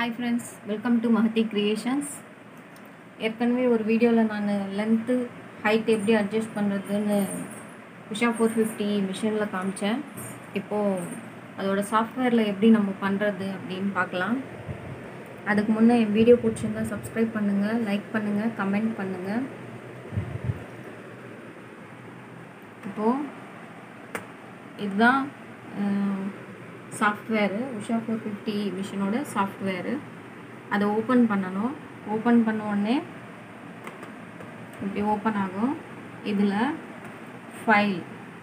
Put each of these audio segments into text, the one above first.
hi friends welcome to Mahathi creations ஏற்கனவே ஒரு வீடியோவில் நான் லென்த்து ஹைட் எப்படி அட்ஜஸ்ட் பண்ணுறதுன்னு உஷா ஃபோர் ஃபிஃப்டி மிஷினில் காமிச்சேன் இப்போது அதோட சாஃப்ட்வேரில் எப்படி நம்ம பண்ணுறது அப்படின்னு பார்க்கலாம் அதுக்கு முன்னே என் வீடியோ பிடிச்சிருந்தா சப்ஸ்கிரைப் பண்ணுங்கள் லைக் பண்ணுங்கள் கமெண்ட் பண்ணுங்கள் இப்போது இதுதான் சாஃப்ட்வேரு உஷா ஃபோர் ஃபிஃப்டி மிஷினோட சாஃப்ட்வேரு அதை ஓப்பன் பண்ணணும் ஓப்பன் பண்ண உடனே இப்படி ஓப்பன் ஆகும் இதில் ஃபைல்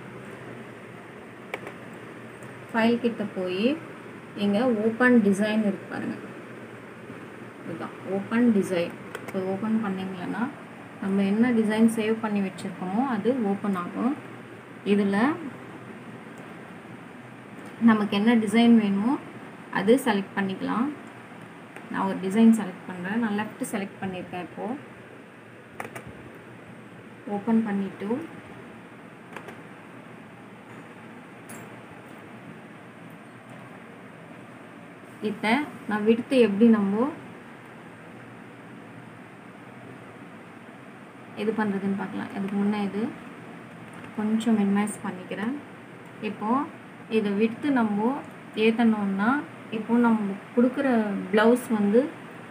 ஃபைல் கிட்ட போய் இங்கே ஓப்பன் டிசைன் இருக்கு பாருங்கள் இதுதான் ஓப்பன் டிசைன் இப்போ ஓப்பன் பண்ணிங்களன்னா நம்ம என்ன டிசைன் சேவ் பண்ணி வச்சுருக்கோமோ அது ஓப்பன் ஆகும் இதில் நமக்கு என்ன டிசைன் வேணுமோ அது செலக்ட் பண்ணிக்கலாம் நான் ஒரு டிசைன் செலக்ட் பண்ணுறேன் நான் லெஃப்ட் செலக்ட் பண்ணியிருக்கேன் இப்போது ஓப்பன் பண்ணிவிட்டு இதை நான் விடுத்து எப்படி நம்ம இது பண்ணுறதுன்னு பார்க்கலாம் இதுக்கு முன்னே இது கொஞ்சம் மினிமைஸ் பண்ணிக்கிறேன் இப்போது இதை விடுத்து நம்ம ஏற்றணும்னா இப்போது நம்ம கொடுக்குற ப்ளவுஸ் வந்து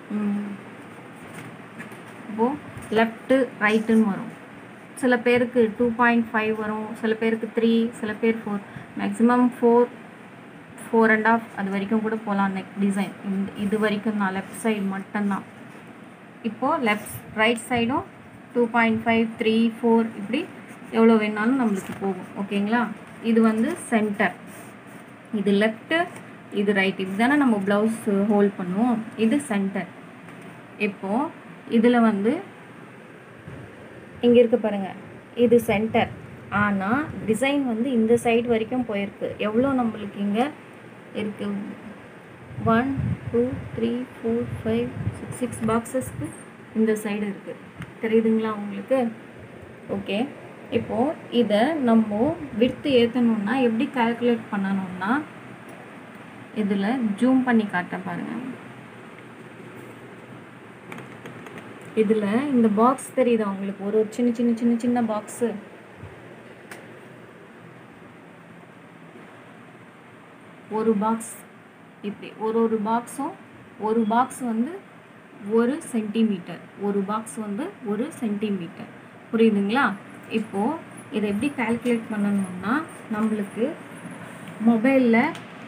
இப்போது லெஃப்ட்டு ரைட்டுன்னு வரும் சில பேருக்கு டூ பாயிண்ட் ஃபைவ் வரும் சில பேருக்கு த்ரீ சில பேர் four maximum four four and half அது வரைக்கும் கூட போகலாம் நெக் டிசைன் இந்த இது வரைக்கும் தான் லெஃப்ட் சைடு மட்டும்தான் இப்போது லெஃப்ட் ரைட் சைடும் two point five three four இப்படி எவ்வளோ வேணாலும் நம்மளுக்கு போகும் ஓகேங்களா இது வந்து சென்டர் இது லெஃப்ட்டு இது ரைட் இது தானே நம்ம ப்ளவுஸ் ஹோல்ட் பண்ணுவோம் இது சென்டர் இப்போது இதில் வந்து இங்கே இருக்க பாருங்கள் இது சென்டர் ஆனால் டிசைன் வந்து இந்த சைடு வரைக்கும் போயிருக்கு எவ்வளோ நம்மளுக்கு இங்கே இருக்குது one two three four five six six பாக்ஸஸ்க்கு இந்த சைடு இருக்குது தெரியுதுங்களா உங்களுக்கு ஓகே இப்போது இதை நம்ம விடுத்து ஏற்றணுன்னா எப்படி கால்குலேட் பண்ணணும்னா இதில் ஜூம் பண்ணி காட்டேன் பாருங்கள் இதில் இந்த பாக்ஸ் தெரியுதா உங்களுக்கு ஒரு ஒரு சின்ன சின்ன சின்ன சின்ன பாக்ஸு ஒரு பாக்ஸ் இப்படி ஒரு ஒரு பாக்ஸும் ஒரு பாக்ஸ் வந்து ஒரு சென்டிமீட்டர் ஒரு பாக்ஸ் வந்து ஒரு சென்டிமீட்டர் புரியுதுங்களா இப்போது இதை எப்படி கால்குலேட் பண்ணணும்னா நம்மளுக்கு மொபைலில்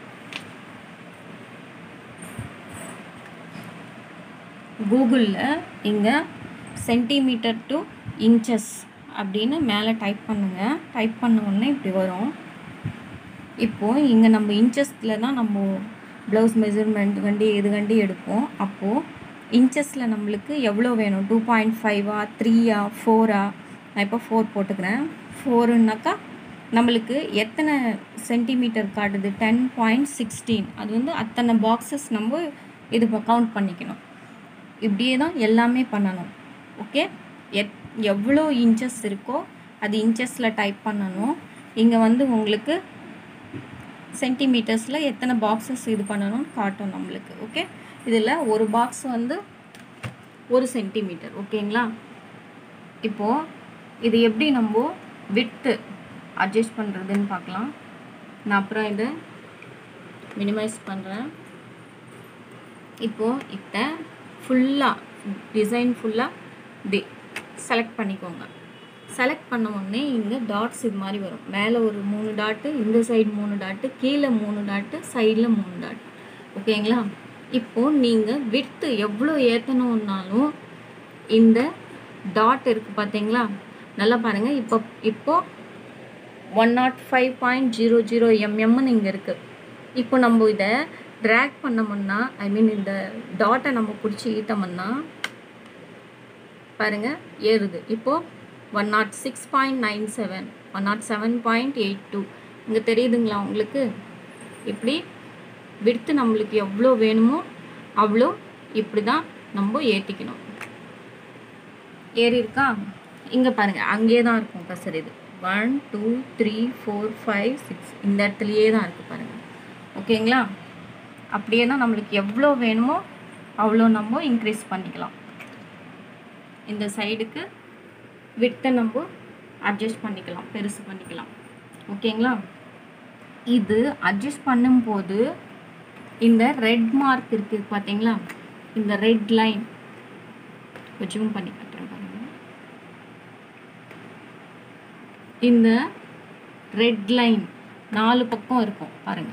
கூகுளில் இங்கே சென்டிமீட்டர் டு இன்ச்சஸ் அப்படின்னு மேலே டைப் பண்ணுங்கள் டைப் பண்ண உடனே இப்படி வரும் இப்போது இங்கே நம்ம இன்ச்சஸில் தான் நம்ம ப்ளவுஸ் மெஷர்மெண்ட் கண்டி எது கண்டி எடுப்போம் அப்போது இன்ச்சஸில் நம்மளுக்கு எவ்வளோ வேணும் டூ பாயிண்ட் ஃபைவா த்ரீயா ஃபோரா நான் இப்போ ஃபோர் போட்டுக்கிறேன் ஃபோருன்னாக்கா நம்மளுக்கு எத்தனை சென்டிமீட்டர் காட்டுது டென் பாயிண்ட் சிக்ஸ்டீன் அது வந்து அத்தனை பாக்ஸஸ் நம்ம இது கவுண்ட் பண்ணிக்கணும் இப்படியே தான் எல்லாமே பண்ணணும் ஓகே எத் எவ்வளோ இன்ச்சஸ் இருக்கோ அது இன்ச்சஸில் டைப் பண்ணணும் இங்கே வந்து உங்களுக்கு சென்டிமீட்டர்ஸில் எத்தனை பாக்ஸஸ் இது பண்ணணும்னு காட்டும் நம்மளுக்கு ஓகே இதில் ஒரு பாக்ஸ் வந்து ஒரு சென்டிமீட்டர் ஓகேங்களா இப்போது இது எப்படி நம்ம விட்டு அட்ஜஸ்ட் பண்ணுறதுன்னு பார்க்கலாம் நான் அப்புறம் இதை மினிமைஸ் பண்ணுறேன் இப்போது இதை ஃபுல்லாக டிசைன் ஃபுல்லாக இப்படி செலக்ட் பண்ணிக்கோங்க செலக்ட் பண்ண உடனே இங்கே டாட்ஸ் இது மாதிரி வரும் மேலே ஒரு மூணு டாட்டு இந்த சைடு மூணு டாட்டு கீழே மூணு டாட்டு சைடில் மூணு டாட் ஓகேங்களா இப்போது நீங்கள் விடுத்து எவ்வளோ ஏற்றணுன்னாலும் இந்த டாட் இருக்குது பார்த்தீங்களா நல்லா பாருங்கள் இப்போ இப்போது one nought five point zero zero எம்எம்னு இங்கே இருக்குது இப்போ நம்ம இதை ட்ராக் பண்ணோம்னா ஐ மீன் இந்த டாட்டை நம்ம பிடிச்சி ஈட்டோம்னா பாருங்கள் ஏறுது இப்போது one nought six point nine seven one nought seven point eight two இங்கே தெரியுதுங்களா உங்களுக்கு இப்படி விடுத்து நம்மளுக்கு எவ்வளோ வேணுமோ அவ்வளோ இப்படி தான் நம்ம ஏற்றிக்கணும் ஏறி இருக்கா இங்கே பாருங்கள் அங்கேயே தான் இருக்கும் கசர் இது one two three four five six இந்த இடத்துலையே தான் இருக்குது பாருங்கள் ஓகேங்களா அப்படியே தான் நம்மளுக்கு எவ்வளோ வேணுமோ அவ்வளோ நம்ம இன்க்ரீஸ் பண்ணிக்கலாம் இந்த சைடுக்கு வித்தை நம்ம அட்ஜஸ்ட் பண்ணிக்கலாம் பெருசு பண்ணிக்கலாம் ஓகேங்களா இது அட்ஜஸ்ட் பண்ணும்போது இந்த ரெட் மார்க் இருக்குது பார்த்தீங்களா இந்த ரெட் லைன் ஜூம் பண்ணி காட்டுறேன் பாருங்க இந்த ரெட் லைன் நாலு பக்கம் இருக்கும் பாருங்க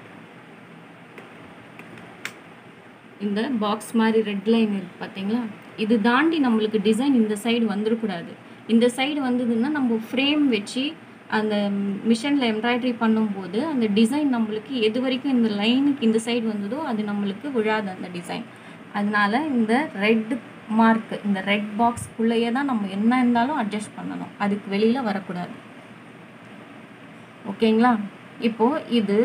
இந்த பாக்ஸ் மாதிரி ரெட் லைன் இருக்கு பார்த்தீங்களா இது தாண்டி நம்மளுக்கு டிசைன் இந்த சைடு வந்துடக்கூடாது இந்த சைடு வந்ததுன்னா நம்ம ஃப்ரேம் வச்சு அந்த மிஷினில் எம்ப்ராய்டரி பண்ணும்போது அந்த டிசைன் நம்மளுக்கு எது வரைக்கும் இந்த லைனுக்கு இந்த சைடு வந்ததோ அது நம்மளுக்கு விழாது அந்த டிசைன் அதனால இந்த ரெட் மார்க் இந்த ரெட் பாக்ஸ்க்குள்ளேயே தான் நம்ம என்ன இருந்தாலும் அட்ஜஸ்ட் பண்ணணும் அதுக்கு வெளியில் வரக்கூடாது ஓகேங்களா இப்போது இது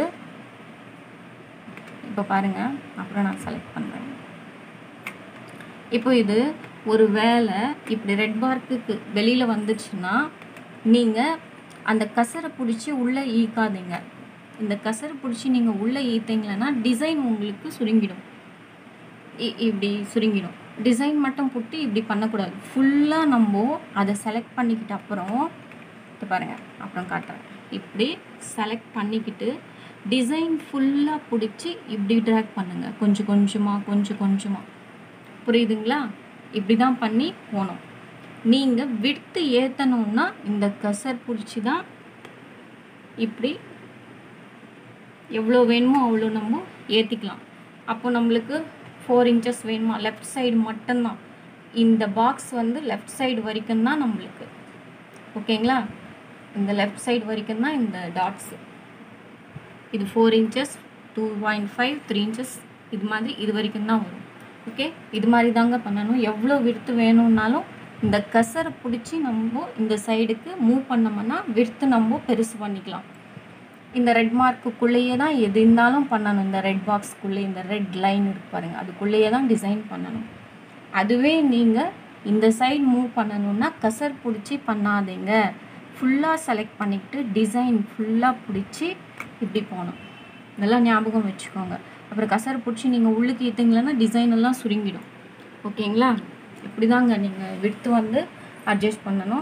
இப்போ பாருங்க அப்புறம் நான் செலக்ட் பண்ணுறேன் இப்போ இது ஒரு வேலை இப்படி ரெட் மார்க்குக்கு வெளியில் வந்துச்சுன்னா நீங்கள் அந்த கசரை பிடிச்சி உள்ளே ஈக்காதீங்க இந்த கசரை பிடிச்சி நீங்கள் உள்ளே ஈத்தீங்களன்னா டிசைன் உங்களுக்கு சுருங்கிடும் இ- இப்படி சுருங்கிடும் டிசைன் மட்டும் போட்டு இப்படி பண்ணக்கூடாது ஃபுல்லாக நம்ம அதை செலக்ட் பண்ணிக்கிட்ட அப்புறம் இது பாருங்க அப்புறம் காட்டுறேன் இப்படி செலக்ட் பண்ணிக்கிட்டு டிசைன் ஃபுல்லாக பிடிச்சி இப்படி ட்ராக் பண்ணுங்கள் கொஞ்சம் கொஞ்சமாக கொஞ்சம் கொஞ்சமாக புரியுதுங்களா இப்படி தான் பண்ணி போகணும் நீங்கள் விடுத்து ஏற்றணுன்னா இந்த கசர் பிடிச்சி தான் இப்படி எவ்வளோ வேணுமோ அவ்வளோ நம்ம ஏற்றிக்கலாம் அப்போ நம்மளுக்கு ஃபோர் இன்ச்சஸ் வேணுமா லெஃப்ட் சைடு மட்டும்தான் இந்த பாக்ஸ் வந்து லெஃப்ட் சைடு வரைக்கும் தான் நம்மளுக்கு ஓகேங்களா இந்த லெஃப்ட் சைடு வரைக்கும் தான் இந்த டாட்ஸு இது four inches two point five three inches இது மாதிரி இது வரைக்கும் தான் வரும் ஓகே இது மாதிரி தாங்க பண்ணணும் எவ்வளோ விடுத்து வேணும்னாலும் இந்த கசரை பிடிச்சி நம்ம இந்த சைடுக்கு மூவ் பண்ணோம்னா விடுத்து நம்ம பெருசு பண்ணிக்கலாம் இந்த ரெட் மார்க்குள்ளேயே தான் எது இருந்தாலும் பண்ணணும் இந்த ரெட் பாக்ஸ்க்குள்ளே இந்த ரெட் லைன் இருக்கு பாருங்க அதுக்குள்ளேயே தான் டிசைன் பண்ணணும் அதுவே நீங்கள் இந்த சைடு மூவ் பண்ணணும்னா கசர் பிடிச்சி பண்ணாதீங்க ஃபுல்லாக செலக்ட் பண்ணிக்கிட்டு டிசைன் ஃபுல்லாக பிடிச்சி இப்படி போகணும் இதெல்லாம் ஞாபகம் வச்சுக்கோங்க அப்புறம் கசர் பிடிச்சி நீங்கள் உள்ளுக்கு ஏற்றுங்களன்னா டிசைன் எல்லாம் சுருங்கிடும் ஓகேங்களா இப்படி தாங்க நீங்கள் விடுத்து வந்து அட்ஜஸ்ட் பண்ணணும்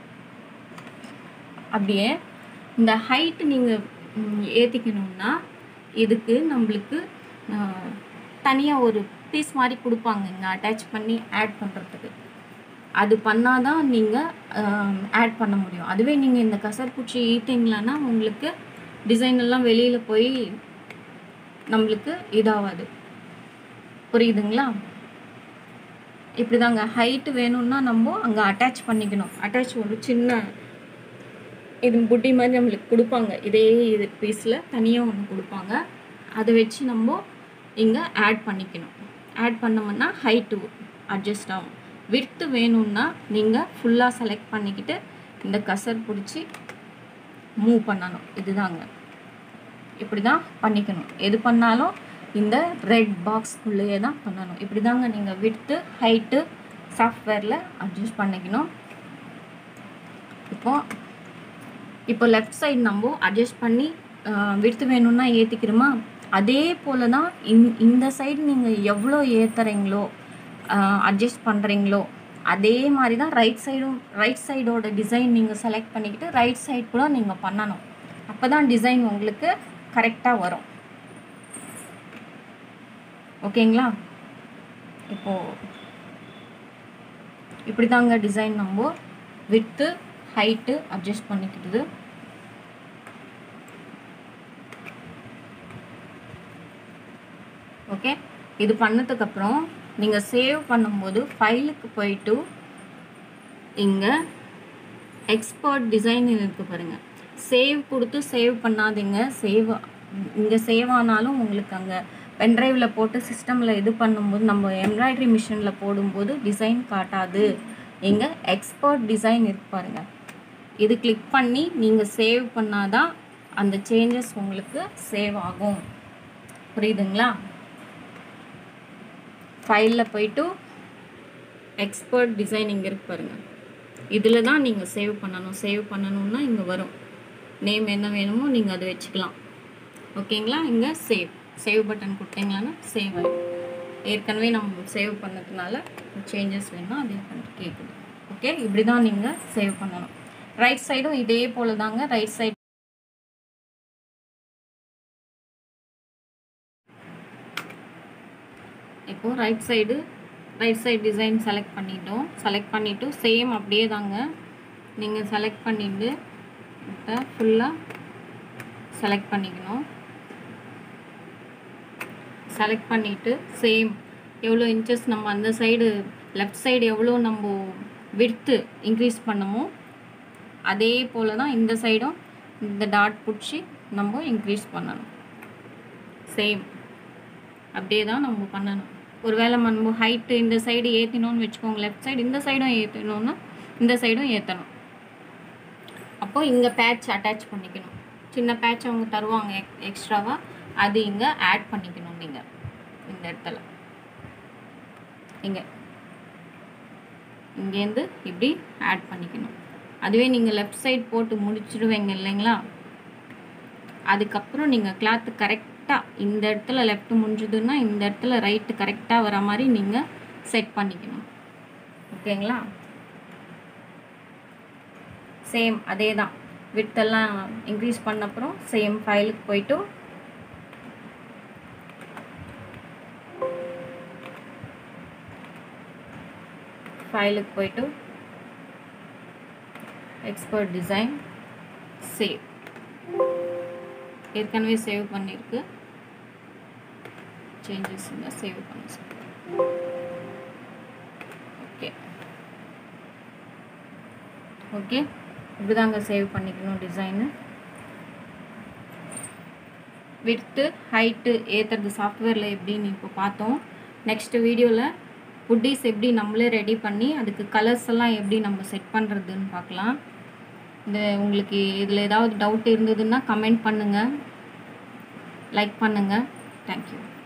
அப்படியே இந்த ஹைட்டு நீங்கள் ஏற்றிக்கணும்னா இதுக்கு நம்மளுக்கு தனியாக ஒரு பீஸ் மாதிரி கொடுப்பாங்க இங்கே அட்டாச் பண்ணி ஆட் பண்ணுறதுக்கு அது பண்ணால் தான் நீங்கள் ஆட் பண்ண முடியும் அதுவே நீங்கள் இந்த கசர்பூச்சி ஈட்டிங்களான்னா உங்களுக்கு டிசைன் எல்லாம் வெளியில் போய் நம்மளுக்கு இதாகாது புரியுதுங்களா இப்படி தாங்க ஹைட்டு வேணும்னா நம்ம அங்கே அட்டாச் பண்ணிக்கணும் அட்டாச் ஒரு சின்ன இது புட்டி மாதிரி நம்மளுக்கு கொடுப்பாங்க இதே இது பீஸில் தனியாக ஒன்று கொடுப்பாங்க அதை வச்சு நம்ம இங்கே ஆட் பண்ணிக்கணும் ஆட் பண்ணோம்னா ஹைட்டு அட்ஜஸ்ட் ஆகும் விர்த்து வேணும்னா நீங்கள் ஃபுல்லாக செலக்ட் பண்ணிக்கிட்டு இந்த கசர் பிடிச்சி மூவ் பண்ணணும் இதுதாங்க இப்படி தான் பண்ணிக்கணும் எது பண்ணாலும் இந்த ரெட் பாக்ஸ்க்குள்ளேயே தான் பண்ணணும் இப்படி தாங்க நீங்கள் விடுத்து ஹைட்டு சாஃப்ட்வேரில் அட்ஜஸ்ட் பண்ணிக்கணும் இப்போ இப்போ லெஃப்ட் சைடு நம்ம அட்ஜஸ்ட் பண்ணி விடுத்து வேணும்னா ஏற்றிக்கிறோமா அதே போல தான் இந் இந்த சைடு நீங்கள் எவ்வளோ ஏற்றுறீங்களோ அட்ஜஸ்ட் பண்ணுறீங்களோ அதே மாதிரி தான் ரைட் சைடும் ரைட் சைடோட டிசைன் நீங்கள் செலக்ட் பண்ணிக்கிட்டு ரைட் சைடு கூட நீங்கள் பண்ணணும் அப்போ தான் டிசைன் உங்களுக்கு கரெக்டாக வரும் ஓகேங்களா இப்போது இப்படி தாங்க டிசைன் நம்ம வித்து ஹைட்டு அட்ஜஸ்ட் பண்ணிக்கிட்டது ஓகே இது பண்ணதுக்கப்புறம் நீங்கள் சேவ் பண்ணும்போது ஃபைலுக்கு போயிட்டு இங்கே எக்ஸ்போர்ட் டிசைன் இருக்கு பாருங்கள் சேவ் கொடுத்து சேவ் பண்ணாதீங்க சேவ் இங்கே சேவ் ஆனாலும் உங்களுக்கு அங்கே பென்ட்ரைவில் போட்டு சிஸ்டமில் இது பண்ணும்போது நம்ம எம்ப்ராய்டரி மிஷினில் போடும்போது டிசைன் காட்டாது இங்கே எக்ஸ்போர்ட் டிசைன் இருக்கு பாருங்கள் இது கிளிக் பண்ணி நீங்கள் சேவ் பண்ணாதான் அந்த சேஞ்சஸ் உங்களுக்கு சேவ் ஆகும் புரியுதுங்களா ஃபைலில் போயிட்டு எக்ஸ்பர்ட் டிசைன் இங்கே இருக்கு பாருங்கள் இதில் தான் நீங்கள் சேவ் பண்ணணும் சேவ் பண்ணணும்னா இங்கே வரும் நேம் என்ன வேணுமோ நீங்கள் அதை வச்சுக்கலாம் ஓகேங்களா இங்கே சேவ் சேவ் பட்டன் கொடுத்தீங்களான்னா சேவ் ஆகிடும் ஏற்கனவே நம்ம சேவ் பண்ணதுனால சேஞ்சஸ் வேணும்னா அதே பண்ணி கேட்குது ஓகே இப்படி தான் நீங்கள் சேவ் பண்ணணும் ரைட் சைடும் இதே போல் தாங்க ரைட் சைடு இப்போது right side right side design select பண்ணிட்டோம் செலக்ட் பண்ணிவிட்டு சேம் அப்படியே தாங்க நீங்கள் செலக்ட் பண்ணிட்டு ஃபுல்லாக செலக்ட் பண்ணிக்கணும் செலக்ட் பண்ணிவிட்டு சேம் எவ்வளோ இன்ச்சஸ் நம்ம அந்த சைடு லெஃப்ட் சைடு எவ்வளோ நம்ம விடுத்து இன்க்ரீஸ் பண்ணமோ அதே போல் தான் இந்த சைடும் இந்த டாட் பிடிச்சி நம்ம இன்க்ரீஸ் பண்ணணும் சேம் அப்படியே தான் நம்ம பண்ணணும் ஒருவேளை நம்ம ஹைட்டு இந்த சைடு ஏற்றினோன்னு வச்சுக்கோங்க லெஃப்ட் சைடு இந்த சைடும் ஏற்றணும்னா இந்த சைடும் ஏற்றணும் அப்போ இங்கே பேட்ச் அட்டாச் பண்ணிக்கணும் சின்ன பேட்ச் அவங்க தருவாங்க எக் எக்ஸ்ட்ராவாக அது இங்கே ஆட் பண்ணிக்கணும் நீங்கள் இந்த இடத்துல இங்கே இங்கேருந்து இப்படி ஆட் பண்ணிக்கணும் அதுவே நீங்கள் லெஃப்ட் சைடு போட்டு முடிச்சிடுவீங்க இல்லைங்களா அதுக்கப்புறம் நீங்கள் கிளாத்து கரெக்டாக இந்த இடத்துல லெஃப்ட் முடிஞ்சதுன்னா இந்த இடத்துல ரைட்டு கரெக்டாக வர மாதிரி நீங்கள் செட் பண்ணிக்கணும் ஓகேங்களா சேம் அதே தான் விட்டெல்லாம் இன்க்ரீஸ் பண்ண அப்புறம் சேம் ஃபைலுக்கு போயிட்டு ஃபைலுக்கு போயிட்டு எக்ஸ்பர்ட் டிசைன் சேவ் ஏற்கனவே சேவ் பண்ணியிருக்கு சேஞ்சஸ் இருந்தால் சேவ் பண்ண ஓகே ஓகே இப்படிதாங்க சேவ் பண்ணிக்கணும் டிசைனு விட்டு ஹைட்டு ஏற்றுறது சாஃப்ட்வேரில் எப்படின்னு இப்போ பார்த்தோம் நெக்ஸ்ட் வீடியோவில் புட்டீஸ் எப்படி நம்மளே ரெடி பண்ணி அதுக்கு கலர்ஸ் எல்லாம் எப்படி நம்ம செட் பண்ணுறதுன்னு பார்க்கலாம் இந்த உங்களுக்கு இதில் ஏதாவது டவுட் இருந்ததுன்னா கமெண்ட் பண்ணுங்கள் லைக் பண்ணுங்கள் தேங்க்யூ